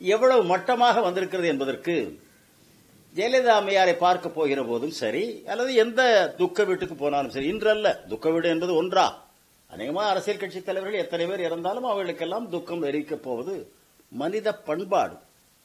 எவ்வளவு மட்டமாக வந்திருக்கிறது என்பதற்கு ஜெயலலிதா அம்மையாரை பார்க்க போகிற போதும் சரி அல்லது எந்த துக்க வீட்டுக்கு போனாலும் சரி இன்றல்ல துக்க வீடு என்பது ஒன்றா அநேகமாக அரசியல் கட்சி தலைவர்கள் எத்தனை பேர் இறந்தாலும் அவர்களுக்கெல்லாம் துக்கம் எரிக்கப் போவது மனித பண்பாடு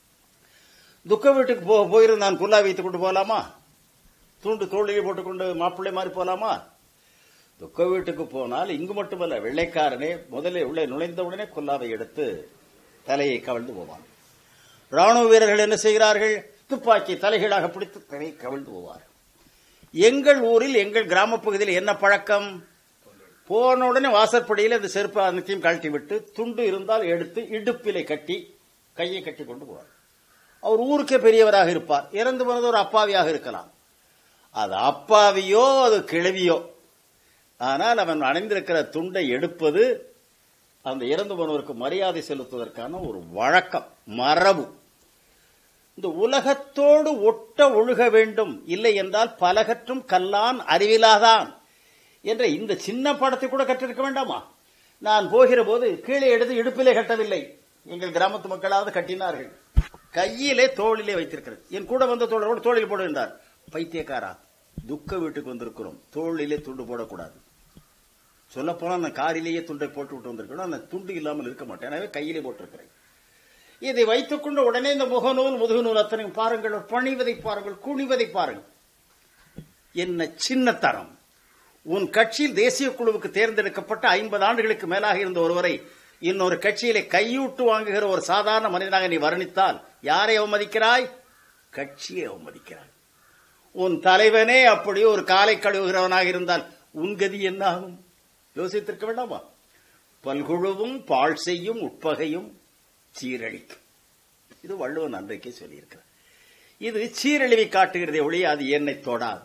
துக்க வீட்டுக்கு போ போயிருந்து நான் குல்லா வைத்துக் கொண்டு போகலாமா தூண்டு தோழியை போட்டுக்கொண்டு மாப்பிள்ளை மாதிரி போலாமா துக்க வீட்டுக்கு போனால் இங்கு மட்டுமல்ல வெள்ளைக்காரனே முதலில் உள்ளே நுழைந்தவுடனே குல்லாவை எடுத்து தலையை கவிழ்ந்து போவான் ராணுவ வீரர்கள் என்ன செய்கிறார்கள் துப்பாக்கி தலைகீழாக பிடித்து தலையை கவிழ்ந்து போவார் எங்கள் ஊரில் எங்கள் கிராம பகுதியில் என்ன பழக்கம் போன உடனே வாசற்படியில் அந்த செருப்பு அனைத்தையும் கழட்டி விட்டு துண்டு இருந்தால் எடுத்து இடுப்பிலை கட்டி கையை கட்டி கொண்டு போவார் அவர் ஊருக்கே பெரியவராக இருப்பார் இறந்து போனது ஒரு அப்பாவியாக இருக்கலாம் அது அப்பாவியோ அது கிழவியோ ஆனால் அவன் அணிந்திருக்கிற துண்டை எடுப்பது அந்த இறந்து போனவருக்கு மரியாதை செலுத்துவதற்கான ஒரு வழக்கம் மரபு இந்த உலகத்தோடு ஒட்ட ஒழுக வேண்டும் இல்லை என்றால் பலகற்றும் கல்லான் அறிவிலாதான் என்ற இந்த சின்ன படத்தை கூட கற்றிருக்க வேண்டாமா நான் போகிற போது கீழே எடுத்து இடுப்பிலே கட்டவில்லை எங்கள் கிராமத்து மக்களாவது கட்டினார்கள் கையிலே தோளிலே வைத்திருக்கிறது என் கூட வந்த தோழரோடு தோளில் போடுகின்றார் பைத்தியக்காரா துக்க வீட்டுக்கு வந்திருக்கிறோம் தோளிலே துண்டு போடக்கூடாது சொல்ல போனா நான் காரிலேயே துண்டை போட்டு விட்டு வந்திருக்கணும் அந்த துண்டு இல்லாமல் இருக்க மாட்டேன் எனவே கையிலே போட்டிருக்கிறேன் இதை வைத்துக்கொண்டு உடனே இந்த முகநூல் முதுகுநூல் அத்தனையும் பாருங்கள் பணிவதை பாருங்கள் குனிவதை பாருங்கள் என்ன சின்னத்தரம் உன் கட்சியில் தேசிய குழுவுக்கு தேர்ந்தெடுக்கப்பட்ட ஐம்பது ஆண்டுகளுக்கு மேலாக இருந்த ஒருவரை இன்னொரு கட்சியிலே கையூட்டு வாங்குகிற ஒரு சாதாரண மனிதனாக நீ வர்ணித்தால் யாரை அவமதிக்கிறாய் கட்சியை அவமதிக்கிறாய் உன் தலைவனே அப்படி ஒரு காலை கழுவுகிறவனாக இருந்தால் உன் கதி என்ன ஆகும் யோசித்திருக்க வேண்டாமா பல்குழுவும் பாழ் செய்யும் உட்பகையும் சீரழிக்கும் இது வள்ளுவன் அன்றைக்கே சொல்லியிருக்கிறார் இது சீரழிவை காட்டுகிறதே ஒழிய அது என்னை தொடாது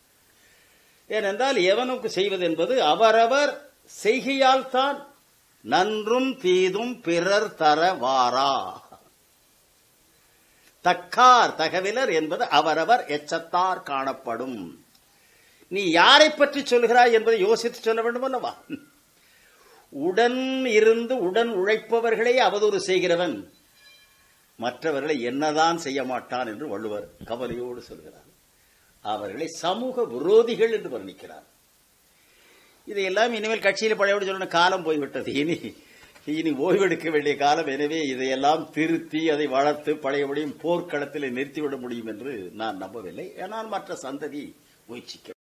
ஏனென்றால் எவனுக்கு செய்வது என்பது அவரவர் செய்கையால் தான் நன்றும் தீதும் பிறர் தர வாரா தக்கார் தகவலர் என்பது அவரவர் எச்சத்தார் காணப்படும் நீ யாரை பற்றி சொல்கிறாய் என்பதை யோசித்து சொல்ல வேண்டும் அல்லவா உடன் இருந்து உடன் உழைப்பவர்களே அவதூறு செய்கிறவன் மற்றவர்களை என்னதான் செய்ய மாட்டான் என்று வள்ளுவர் கவலையோடு சொல்கிறார் அவர்களை சமூக விரோதிகள் என்று வர்ணிக்கிறார் இதையெல்லாம் இனிமேல் கட்சியில் பழையபடி சொல்லணும் காலம் போய்விட்டது இனி இனி ஓய்வெடுக்க வேண்டிய காலம் எனவே இதையெல்லாம் திருத்தி அதை வளர்த்து பழையபடியும் போர்க்களத்தில் நிறுத்திவிட முடியும் என்று நான் நம்பவில்லை ஆனால் மற்ற சந்ததி முயற்சிக்க